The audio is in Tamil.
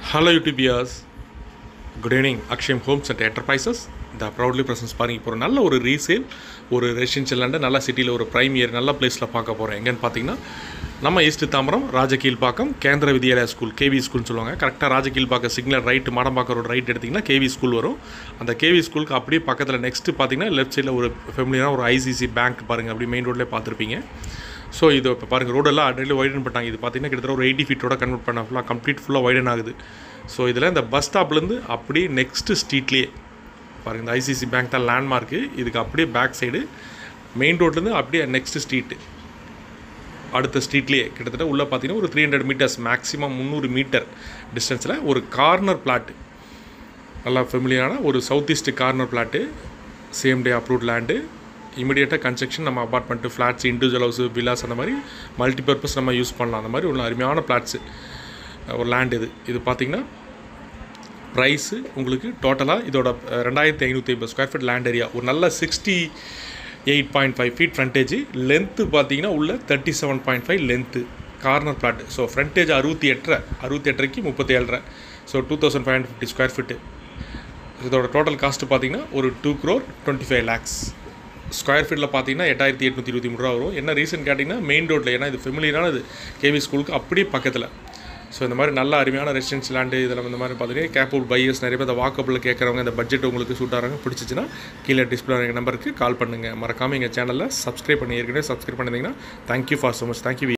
hello youtubians good evening Akshayam homes and enterprises இந்த ப்ரௌட்லி ப்ரெசன்ஸ் பாருங்க இப்போ ஒரு நல்ல ஒரு ரீசேல் ஒரு ரெசிடென்ஷியல் லேண்டு நல்ல சிட்டியில் ஒரு ப்ரைம் இயர் நல்ல பிளேஸில் பார்க்க போகிறோம் எங்கன்னு பார்த்தீங்கன்னா நம்ம ஈஸ்ட் தாம்பரம் ராஜகீழ்பாக்கம் கேந்திர வித்யாலயா ஸ்கூல் கேவி ஸ்கூல்னு சொல்லுவாங்க கரெக்டாக Rajakilpakkam signal right Madambakkam road right எடுத்திங்கன்னா கேவி ஸ்கூல் வரும் அந்த கேவி ஸ்கூலுக்கு அப்படியே பக்கத்தில் நெக்ஸ்ட்டு பார்த்தீங்கன்னா லெஃப்ட் சைடில் ஒரு ஃபெமிலியான ஒரு ஐசிசி பேங்க் பாருங்கள் அப்படி மெயின் ரோட்லேயே பார்த்துருப்பீங்க ஸோ இது இப்போ பாருங்கள் ரோடெல்லாம் அடியில் வைடன் பண்ணிட்டாங்க இது பார்த்தீங்கன்னா கிட்டத்தட்ட ஒரு எயிட்டி ஃபீட்டோட கன்வெர்ட் பண்ண ஃபுல்லாக கம்ப்ளீட் ஃபுல்லாக வைடன் ஆகுது ஸோ இதில் இந்த பஸ் ஸ்டாப்லேருந்து அப்படியே நெக்ஸ்ட்டு ஸ்ட்ரீட்லேயே பாருங்கள் இந்த ஐசிசி பேங்க் தான் லேண்ட்மார்க்கு இதுக்கு அப்படியே பேக் சைடு மெயின் ரோட்லேருந்து அப்படியே நெக்ஸ்ட் ஸ்ட்ரீட்டு அடுத்த ஸ்ட்ரீட்லேயே கிட்டத்தட்ட உள்ளே பார்த்தீங்கன்னா ஒரு த்ரீ ஹண்ட்ரட் மீட்டர்ஸ் மேக்ஸிமம் முந்நூறு மீட்டர் டிஸ்டன்ஸில் ஒரு கார்னர் பிளாட்டு நல்லா ஃபெமிலியரான ஒரு south east corner plot same day approved land இமீடியட்டாக கன்ஸ்ட்ரக்ஷன் நம்ம apartment flats individual house villas அந்த மாதிரி மல்டிபர்பஸ் நம்ம யூஸ் பண்ணலாம் அந்த மாதிரி உள்ள அருமையான ஃப்ளாட்ஸு ஒரு லேண்ட் இது இது பார்த்திங்கன்னா ப்ரைஸு உங்களுக்கு டோட்டலாக இதோட அஹ், ரெண்டாயிரத்தி ஐநூற்றி ஐம்பது ஸ்கொயர் ஃபீட் லேண்ட் ஏரியா ஒரு நல்ல sixty eight point five feet frontage length பார்த்தீங்கன்னா உள்ள thirty seven point five length corner plot so frontage அறுபத்தி எட்டரை அறுபத்தி எட்டரைக்கு முப்பத்தி ஏழரை so two thousand five hundred fifty square feet இதோட டோட்டல் காஸ்ட்டு பார்த்தீங்கன்னா ஒரு two crore twenty five lakhs square ஃபீட்டில் பார்த்தீங்கன்னா எட்டாயிரத்தி எட்நூற்றி இருபத்தி மூணு ரூபா வரும் என்ன ரீசன் கேட்டிங்கன்னா மெயின் ரோட்டில் ஏன்னா இது ஃபெமிலியரான இது கேவி ஸ்கூலுக்கு அப்படியே பக்கத்தில் ஸோ இந்த மாதிரி நல்ல அருமையான ரெசிடென்ஸ் லேண்டு இதில் இந்த மாதிரி பார்த்தீங்கன்னா கேப்பூல் பையர்ஸ் நிறைய பேர் இந்த வாக்கப்பில் கேட்குறவங்க இந்த பட்ஜெட் உங்களுக்கு சூட் ஆகிறாங்க பிடிச்சிச்சின்னா கீழே டிஸ்பிளே எங்கள் நம்பருக்கு கால் பண்ணுங்கள் மறக்காமல் எங்கள் சேனலில் சப்ஸ்கிரைப் பண்ணி ஏற்கனவே சப்ஸ்கிரைப் பண்ணியிருந்தீங்கன்னா thank you for so much thank you